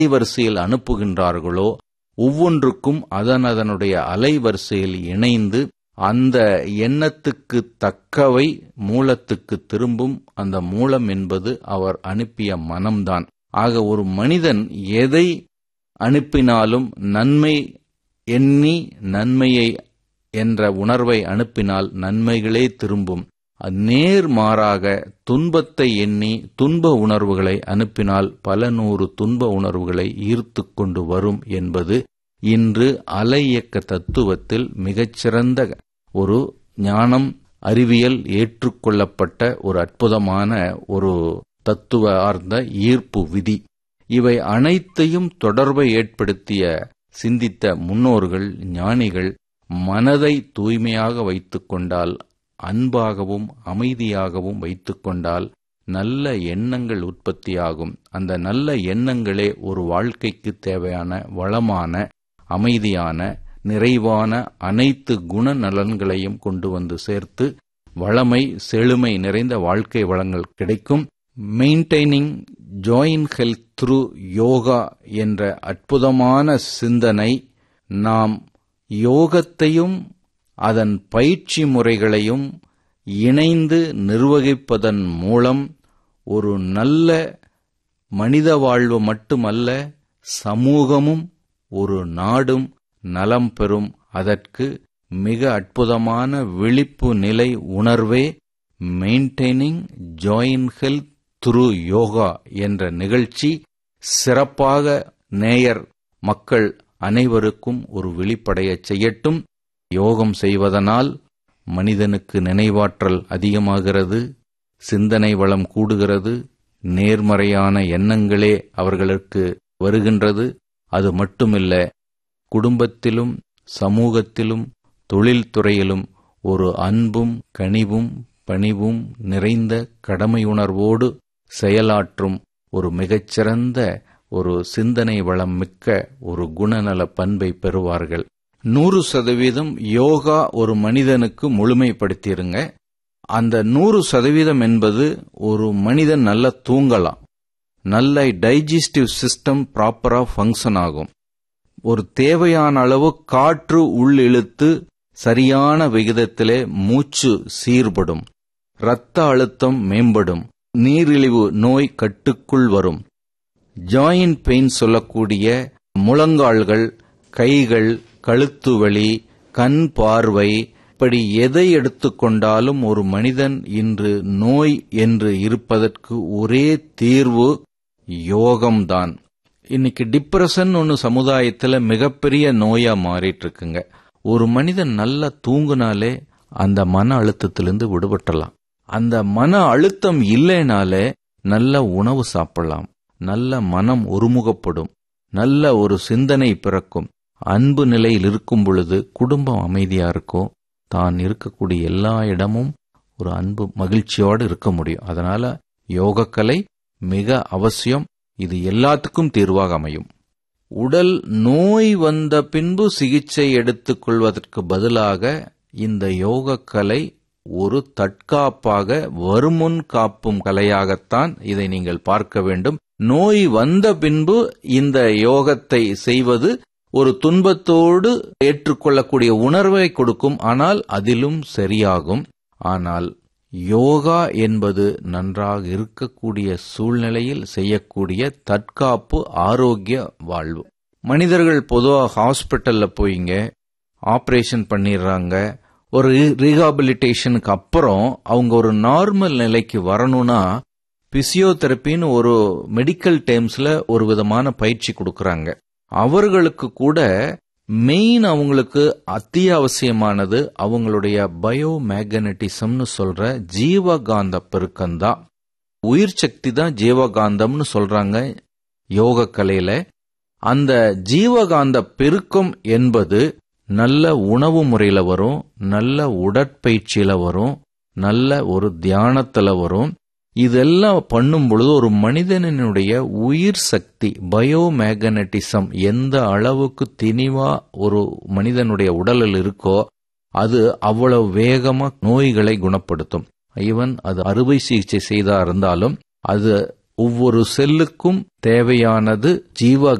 அலைவரிசையில் அனுப்புகின்றார்களோ ஒவ்வொன்றுக்கும் அதன் அதனுடைய அலைவரிசையில் இணைந்து அந்த எண்ணத்துக்கு தக்கவை மூலத்துக்கு திரும்பும் அந்த மூலம் என்பது அவர் அனுப்பிய மனம்தான் ஆக ஒரு மனிதன் எதை அனுப்பினாலும் நன்மை எண்ணி நன்மையை என்ற உணர்வை அனுப்பினால் நன்மைகளே திரும்பும் நேர்மாறாக துன்பத்தை எண்ணி துன்ப உணர்வுகளை அனுப்பினால் பல நூறு துன்ப உணர்வுகளை ஈர்த்து கொண்டு வரும் என்பது இன்று அலை இயக்க தத்துவத்தில் மிகச்சிறந்த ஒரு ஞானம் அறிவியல் ஏற்றுக்கொள்ளப்பட்ட ஒரு அற்புதமான ஒரு தத்துவ ஆர்ந்த ஈர்ப்பு விதி இவை அனைத்தையும் தொடர்பை ஏற்படுத்திய சிந்தித்த முன்னோர்கள் ஞானிகள் மனதை தூய்மையாக வைத்துக் கொண்டால் அன்பாகவும் அமைதியாகவும் வைத்துக்கொண்டால் நல்ல எண்ணங்கள் உற்பத்தியாகும் அந்த நல்ல எண்ணங்களே ஒரு வாழ்க்கைக்கு தேவையான வளமான அமைதியான நிறைவான அனைத்து குண நலன்களையும் கொண்டு வந்து சேர்த்து வளமை செழுமை நிறைந்த வாழ்க்கை வளங்கள் கிடைக்கும் maintaining joint health through yoga என்ற அற்புதமான சிந்தனை நாம் யோகத்தையும் அதன் பயிற்சி முறைகளையும் இணைந்து நிர்வகிப்பதன் மூலம் ஒரு நல்ல மனித வாழ்வு மட்டுமல்ல சமூகமும் ஒரு நாடும் நலம் பெறும் அதற்கு மிக அற்புதமான விழிப்பு நிலை உணர்வே maintaining joint health through yoga என்ற நிகழ்ச்சி சிறப்பாக நேயர் மக்கள் அனைவருக்கும் ஒரு விழிப்படையச் செய்யட்டும் யோகம் செய்வதனால் மனிதனுக்கு நினைவாற்றல் அதிகமாகிறது சிந்தனை வளம் கூடுகிறது நேர்மறையான எண்ணங்களே அவர்களுக்கு வருகின்றது அது மட்டுமில்ல குடும்பத்திலும் சமூகத்திலும் தொழில்துறையிலும் ஒரு அன்பும் கனிவும் பணிவும் நிறைந்த கடமையுணர்வோடு செயலாற்றும் ஒரு மிகச்சிறந்த ஒரு சிந்தனை வளம் மிக்க ஒரு குணநல பண்பை பெறுவார்கள் நூறு சதவீதம் யோகா ஒரு மனிதனுக்கு முழுமைப்படுத்திருங்க அந்த நூறு சதவீதம் என்பது ஒரு மனிதன் நல்லா தூங்கலாம் நல்ல டைஜஸ்டிவ் சிஸ்டம் ப்ராப்பரா ஃபங்க்ஷன் ஆகும் ஒரு தேவையான அளவு காற்று உள்ளிழுத்து சரியான விகிதத்திலே மூச்சு சீர்படும் இரத்த அழுத்தம் மேம்படும் நீரிழிவு நோய் கட்டுக்குள் வரும் ஜாயின் பெயின் சொல்லக்கூடிய முழங்கால்கள் கைகள் கழுத்து வலி கண் பார்வை இப்படி எதை எடுத்துக்கொண்டாலும் ஒரு மனிதன் இன்று நோய் என்று இருப்பதற்கு ஒரே தீர்வு யோகம்தான் இன்னைக்கு டிப்ரெஷன் ஒன்று சமுதாயத்தில் மிகப்பெரிய நோயா மாறிட்டு இருக்குங்க ஒரு மனிதன் நல்லா தூங்குனாலே அந்த மன அழுத்தத்திலிருந்து விடுபட்டலாம் அந்த மன அழுத்தம் இல்லைனாலே நல்ல உணவு சாப்பிடலாம் நல்ல மனம் ஒருமுகப்படும் நல்ல ஒரு சிந்தனை பிறக்கும் அன்பு நிலையில் இருக்கும் பொழுது குடும்பம் அமைதியா இருக்கும் தான் இருக்கக்கூடிய எல்லா இடமும் ஒரு அன்பு மகிழ்ச்சியோடு இருக்க முடியும் அதனால யோகக்கலை மிக அவசியம் இது எல்லாத்துக்கும் தீர்வாக அமையும் உடல் நோய் வந்த பின்பு சிகிச்சை எடுத்துக் கொள்வதற்கு பதிலாக இந்த யோகக்கலை ஒரு தற்காப்பாக வருமுன் காப்பும் கலையாகத்தான் இதை நீங்கள் பார்க்க வேண்டும் நோய் வந்த பின்பு இந்த யோகத்தை செய்வது ஒரு துன்பத்தோடு ஏற்றுக்கொள்ளக்கூடிய உணர்வை கொடுக்கும் ஆனால் அதிலும் சரியாகும் ஆனால் யோகா என்பது நன்றாக இருக்கக்கூடிய சூழ்நிலையில் செய்யக்கூடிய தற்காப்பு ஆரோக்கிய வாழ்வு மனிதர்கள் பொதுவாக ஹாஸ்பிட்டல்ல போயிங்க ஆபரேஷன் பண்ணிடுறாங்க ஒரு ரீஹாபிலிட்டேஷனுக்கு அப்புறம் அவங்க ஒரு நார்மல் நிலைக்கு வரணும்னா பிசியோதெரப்பின்னு ஒரு மெடிக்கல் டேர்ம்ஸ்ல ஒரு விதமான பயிற்சி கொடுக்கறாங்க அவர்களுக்கு கூட மெயின் அவங்களுக்கு அத்தியாவசியமானது அவங்களுடைய பயோ மேக்னட்டிசம்னு சொல்ற ஜீவகாந்த பெருக்கம்தான் உயிர் சக்தி தான் ஜீவகாந்தம்னு சொல்றாங்க யோக கலையில அந்த ஜீவகாந்த பெருக்கம் என்பது நல்ல உணவு முறையில வரும் நல்ல உடற்பயிற்சியில வரும் நல்ல ஒரு தியானத்துல வரும் இதெல்லாம் பண்ணும் பொழுது ஒரு மனிதனுடைய உயிர் சக்தி பயோ மேக்னட்டிசம் எந்த அளவுக்கு திணிவா ஒரு மனிதனுடைய உடலில் இருக்கோ அது அவ்வளவு வேகமா நோய்களை குணப்படுத்தும் ஈவன் அது அறுவை சிகிச்சை செய்தா இருந்தாலும் அது ஒவ்வொரு செல்லுக்கும் தேவையானது ஜீவ